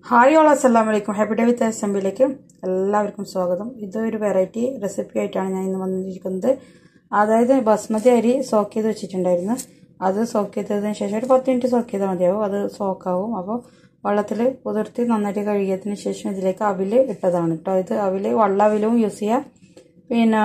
hi all അസ്സലാം വലൈക്കും happy day with അസംബിലേക്ക് എല്ലാവർക്കും സ്വാഗതം ഇതൊരു വെറൈറ്റി റെസിപ്പി ആയിട്ടാണ് ഞാൻ ഇന്ന് വന്നിരിക്കുന്നത് അതായത് ബസ്മതി അരി സോക്ക് ചെയ്ത് വെച്ചിട്ടുണ്ടായിരുന്നു അത് സോക്ക് ചെയ്തതിന് ശേഷം ഒരു പത്ത് മിനിറ്റ് സോക്ക് ചെയ്താൽ മതിയാവും അത് സോക്കാവും അപ്പോൾ വെള്ളത്തിൽ കുതിർത്തി നന്നായിട്ട് കഴുകിയതിന് ശേഷം ഇതിലേക്ക് അവിൽ ഇട്ടതാണ് കേട്ടോ ഇത് അവിൽ വള്ള അവിലും യൂസ് ചെയ്യാം പിന്നെ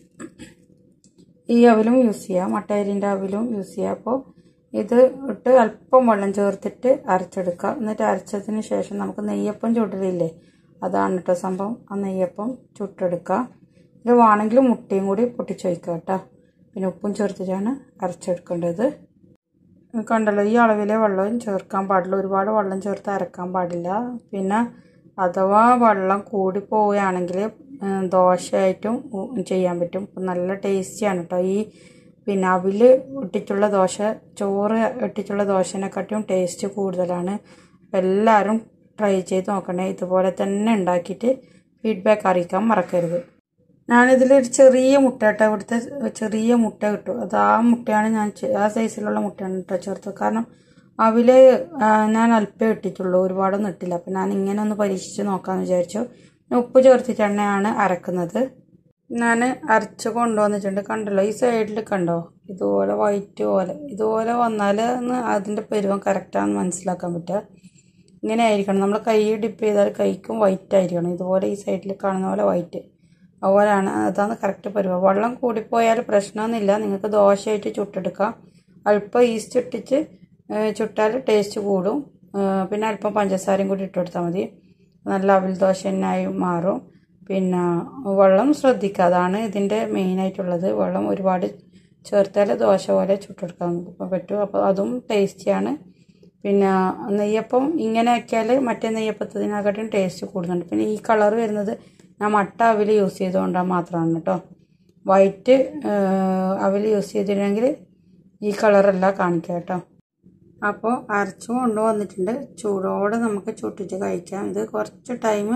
ഈ അവിലും യൂസ് ചെയ്യാം മട്ടയരിൻ്റെ അവിലും യൂസ് ചെയ്യാം അപ്പോൾ ഇത് ഇട്ട് അല്പം വെള്ളം ചേർത്തിട്ട് അരച്ചെടുക്കുക എന്നിട്ട് അരച്ചതിന് ശേഷം നമുക്ക് നെയ്യപ്പം ചുടലില്ലേ അതാണ് കേട്ടോ സംഭവം ആ നെയ്യപ്പം ചുട്ടെടുക്കുക ഇത് വേണമെങ്കിൽ മുട്ടയും കൂടി പൊട്ടിച്ചൊഴിക്കുക കേട്ടോ പിന്നെ ഉപ്പും ചേർത്തിട്ടാണ് അരച്ചെടുക്കേണ്ടത് കണ്ടല്ലോ ഈ അളവിലെ വെള്ളം ചേർക്കാൻ പാടില്ല ഒരുപാട് വെള്ളം ചേർത്ത് അരക്കാൻ പാടില്ല പിന്നെ അഥവാ വെള്ളം കൂടി പോവുകയാണെങ്കിൽ ദോശയായിട്ടും ചെയ്യാൻ പറ്റും നല്ല ടേസ്റ്റിയാണ് കേട്ടോ ഈ പിന്നെ അവിൽ ഇട്ടിട്ടുള്ള ദോശ ചോറ് ഇട്ടിട്ടുള്ള ദോശനെക്കാട്ടിയും ടേസ്റ്റ് കൂടുതലാണ് എല്ലാവരും ട്രൈ ചെയ്ത് നോക്കണേ ഇതുപോലെ തന്നെ ഉണ്ടാക്കിയിട്ട് ഫീഡ്ബാക്ക് അറിയിക്കാൻ മറക്കരുത് ഞാനിതിൽ ഒരു ചെറിയ മുട്ട കേട്ടോ ഇവിടുത്തെ ചെറിയ മുട്ട കിട്ടും അത് ആ മുട്ടയാണ് ഞാൻ ആ സൈസിലുള്ള മുട്ടയാണ് കേട്ടോ ചേർത്തത് കാരണം അവിൽ ഞാൻ അല്പം ഇട്ടിട്ടുള്ളൂ ഒരുപാടൊന്നും ഇട്ടില്ല അപ്പം ഞാൻ ഇങ്ങനെ ഒന്ന് പരീക്ഷിച്ച് നോക്കാമെന്ന് വിചാരിച്ചു ഉപ്പ് ചേർത്തിട്ടെണ്ണയാണ് അരക്കുന്നത് ഞാൻ അരച്ച് കൊണ്ടുവന്നിട്ടുണ്ട് കണ്ടല്ലോ ഈ സൈഡിൽ കണ്ടോ ഇതുപോലെ വൈറ്റ് പോലെ ഇതുപോലെ വന്നാൽ ഒന്ന് അതിൻ്റെ പരുവം കറക്റ്റാണെന്ന് മനസ്സിലാക്കാൻ പറ്റുക ഇങ്ങനെ ആയിരിക്കണം നമ്മൾ കൈ ഡിപ്പ് ചെയ്താൽ കൈക്കും വൈറ്റ് ആയിരിക്കണം ഇതുപോലെ ഈ സൈഡിൽ കാണുന്ന പോലെ വൈറ്റ് അതുപോലെയാണ് അതാണ് കറക്റ്റ് പരുവം വെള്ളം കൂടിപ്പോയാൽ പ്രശ്നമൊന്നുമില്ല നിങ്ങൾക്ക് ദോശയായിട്ട് ചുട്ടെടുക്കാം അല്പം ഈസ്റ്റ് ഇട്ടിച്ച് ചുട്ടാൽ ടേസ്റ്റ് കൂടും പിന്നെ അല്പം പഞ്ചസാരയും കൂടി ഇട്ട് കൊടുത്താൽ മതി നല്ല അവിൽ ദോശ തന്നെയായി മാറും പിന്നെ വെള്ളം ശ്രദ്ധിക്കുക അതാണ് ഇതിൻ്റെ മെയിനായിട്ടുള്ളത് വെള്ളം ഒരുപാട് ചേർത്താൽ ദോശ പോലെ ചുട്ടെടുക്കാൻ പറ്റും അപ്പോൾ അതും ടേസ്റ്റിയാണ് പിന്നെ നെയ്യപ്പം ഇങ്ങനെ ആക്കിയാൽ മറ്റേ നെയ്യപ്പത്തതിനെക്കാട്ടും ടേസ്റ്റ് കൂടുന്നുണ്ട് പിന്നെ ഈ കളർ വരുന്നത് ഞാൻ മട്ട അവിൽ യൂസ് ചെയ്തുകൊണ്ടാണ് മാത്രമാണ് കേട്ടോ വൈറ്റ് അവിൽ യൂസ് ചെയ്തിട്ടുണ്ടെങ്കിൽ ഈ കളറല്ല കാണിക്കുക കേട്ടോ അപ്പോൾ അരച്ചു കൊണ്ടുവന്നിട്ടുണ്ട് ചൂടോടെ നമുക്ക് ചുട്ടിട്ട് കഴിക്കാം ഇത് കുറച്ച് ടൈം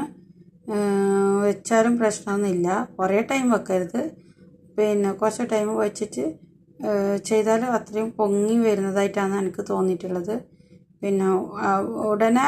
വെച്ചാലും പ്രശ്നമൊന്നുമില്ല കുറേ ടൈം വെക്കരുത് പിന്നെ കുറച്ച് ടൈം വെച്ചിട്ട് ചെയ്താൽ അത്രയും പൊങ്ങി വരുന്നതായിട്ടാണ് എനിക്ക് തോന്നിയിട്ടുള്ളത് പിന്നെ ഉടനെ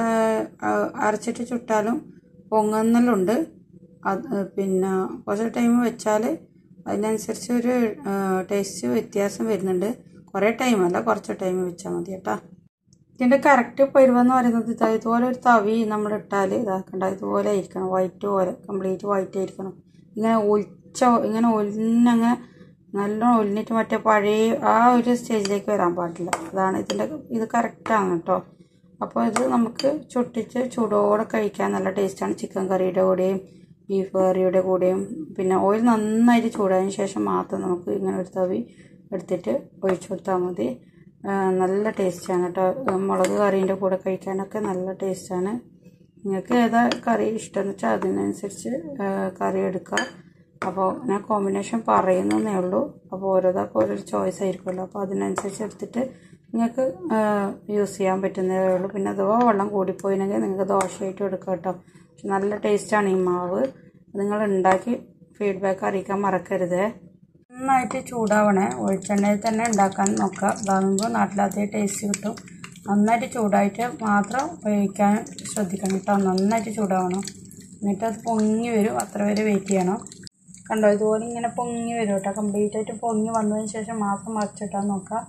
അരച്ചിട്ട് ചുട്ടാലും പൊങ്ങുന്നലുണ്ട് അത് പിന്നെ കുറച്ച് ടൈം വെച്ചാൽ അതിനനുസരിച്ച് ഒരു ടേസ്റ്റ് വ്യത്യാസം വരുന്നുണ്ട് കുറേ ടൈമല്ല കുറച്ച് ടൈം വെച്ചാൽ മതി കേട്ടോ ഇതിൻ്റെ കറക്റ്റ് പരുവെന്ന് പറയുന്നത് ഇതാ ഇതുപോലെ ഒരു തവി നമ്മൾ ഇട്ടാൽ ഇതാക്കണ്ട ഇതുപോലെ ആയിരിക്കണം വൈറ്റ് പോലെ കംപ്ലീറ്റ് വൈറ്റ് ആയിരിക്കണം ഇങ്ങനെ ഒലിച്ച ഇങ്ങനെ ഒലിഞ്ഞങ്ങനെ നല്ലോണം ഒലിഞ്ഞിട്ട് മറ്റേ പഴയ ആ ഒരു സ്റ്റേജിലേക്ക് വരാൻ പാടില്ല അതാണ് ഇതിൻ്റെ ഇത് കറക്റ്റാണ് കേട്ടോ അപ്പോൾ ഇത് നമുക്ക് ചുട്ടിച്ച് ചൂടോടെ കഴിക്കാൻ നല്ല ടേസ്റ്റാണ് ചിക്കൻ കറിയുടെ കൂടെയും ബീഫ് കറിയുടെ കൂടെയും പിന്നെ ഓയിൽ നന്നായിട്ട് ചൂടായതിന് ശേഷം മാത്രം നമുക്ക് ഇങ്ങനെ ഒരു തവി എടുത്തിട്ട് ഒഴിച്ചു കൊടുത്താൽ മതി നല്ല ടേസ്റ്റാണ് കേട്ടോ മുളക് കറീൻ്റെ കൂടെ കഴിക്കാനൊക്കെ നല്ല ടേസ്റ്റാണ് നിങ്ങൾക്ക് ഏതാ കറി ഇഷ്ടമെന്ന് വെച്ചാൽ അതിനനുസരിച്ച് കറി എടുക്കുക അപ്പോൾ ഞാൻ കോമ്പിനേഷൻ പറയുന്നതേ ഉള്ളൂ അപ്പോൾ ഓരോതൊക്കെ ഓരോ ചോയ്സ് ആയിരിക്കുമല്ലോ അപ്പോൾ അതിനനുസരിച്ച് എടുത്തിട്ട് നിങ്ങൾക്ക് യൂസ് ചെയ്യാൻ പറ്റുന്നതേ ഉള്ളൂ പിന്നെ അഥവാ വെള്ളം കൂടിപ്പോയില്ലെങ്കിൽ നിങ്ങൾക്ക് ദോശയായിട്ട് എടുക്കാം കേട്ടോ പക്ഷെ നല്ല ടേസ്റ്റാണ് ഈ മാവ് നിങ്ങൾ ഉണ്ടാക്കി ഫീഡ്ബാക്ക് അറിയിക്കാൻ മറക്കരുതേ നന്നായിട്ട് ചൂടാവണേ വെളിച്ചെണ്ണയിൽ തന്നെ ഉണ്ടാക്കാൻ നോക്കുക അതാകുമ്പോൾ നാട്ടിലത്തെ ടേസ്റ്റ് കിട്ടും നന്നായിട്ട് ചൂടായിട്ട് മാത്രം ഉപയോഗിക്കാൻ ശ്രദ്ധിക്കണം കേട്ടോ നന്നായിട്ട് ചൂടാവണം എന്നിട്ട് അത് പൊങ്ങി വരും അത്ര വരെ വെയിറ്റ് ചെയ്യണം കണ്ടോ ഇതുപോലെ ഇങ്ങനെ പൊങ്ങി വരും കേട്ടോ കംപ്ലീറ്റ് ആയിട്ട് പൊങ്ങി വന്നതിന് ശേഷം മാത്രം മറിച്ചിട്ടാൻ നോക്കുക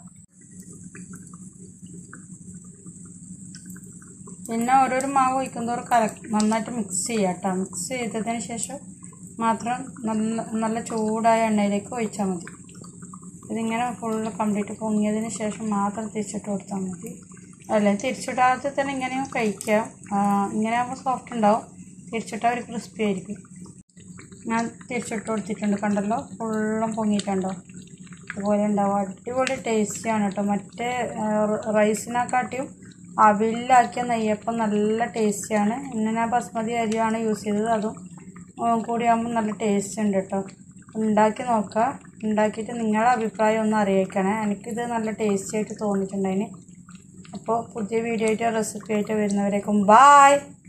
പിന്നെ ഓരോരോ മാവ് ഒഴിക്കുന്നതോറും കല നന്നായിട്ട് മിക്സ് ചെയ്യുക കേട്ടോ മിക്സ് ചെയ്തതിന് ശേഷം മാത്രം നല്ല നല്ല ചൂടായ എണ്ണയിലേക്ക് ഒഴിച്ചാൽ മതി ഇതിങ്ങനെ ഫുള്ള് കംപ്ലീറ്റ് പൊങ്ങിയതിന് ശേഷം മാത്രം തിരിച്ചിട്ട് കൊടുത്താൽ മതി അല്ലേ തിരിച്ചിടാതെ തന്നെ ഇങ്ങനെയും കഴിക്കാം ഇങ്ങനെ ആകുമ്പോൾ സോഫ്റ്റ് ഉണ്ടാവും തിരിച്ചിട്ടാൽ ഒരു ക്രിസ്പി ആയിരിക്കും ഞാൻ തിരിച്ചിട്ട് കൊടുത്തിട്ടുണ്ട് കണ്ടല്ലോ ഫുള്ളും പൊങ്ങിയിട്ടുണ്ടോ അതുപോലെ ഉണ്ടാവും അടിപൊളി ടേസ്റ്റിയാണ് കേട്ടോ മറ്റേ റൈസിനെക്കാട്ടിയും അവിലാക്കിയ നെയ്യപ്പം നല്ല ടേസ്റ്റിയാണ് പിന്നെ ഞാൻ ബസ്മതി അരിയാണ് യൂസ് ചെയ്തത് അതും കൂടിയാകുമ്പോൾ നല്ല ടേസ്റ്റ് ഉണ്ട് കേട്ടോ ഉണ്ടാക്കി നോക്കുക ഉണ്ടാക്കിയിട്ട് നിങ്ങളുടെ അഭിപ്രായം ഒന്ന് അറിയിക്കണേ എനിക്കിത് നല്ല ടേസ്റ്റി ആയിട്ട് തോന്നിയിട്ടുണ്ടതിന് അപ്പോൾ പുതിയ വീഡിയോ ആയിട്ട് റെസിപ്പി ആയിട്ട് വരുന്നവരേക്കും ബായ്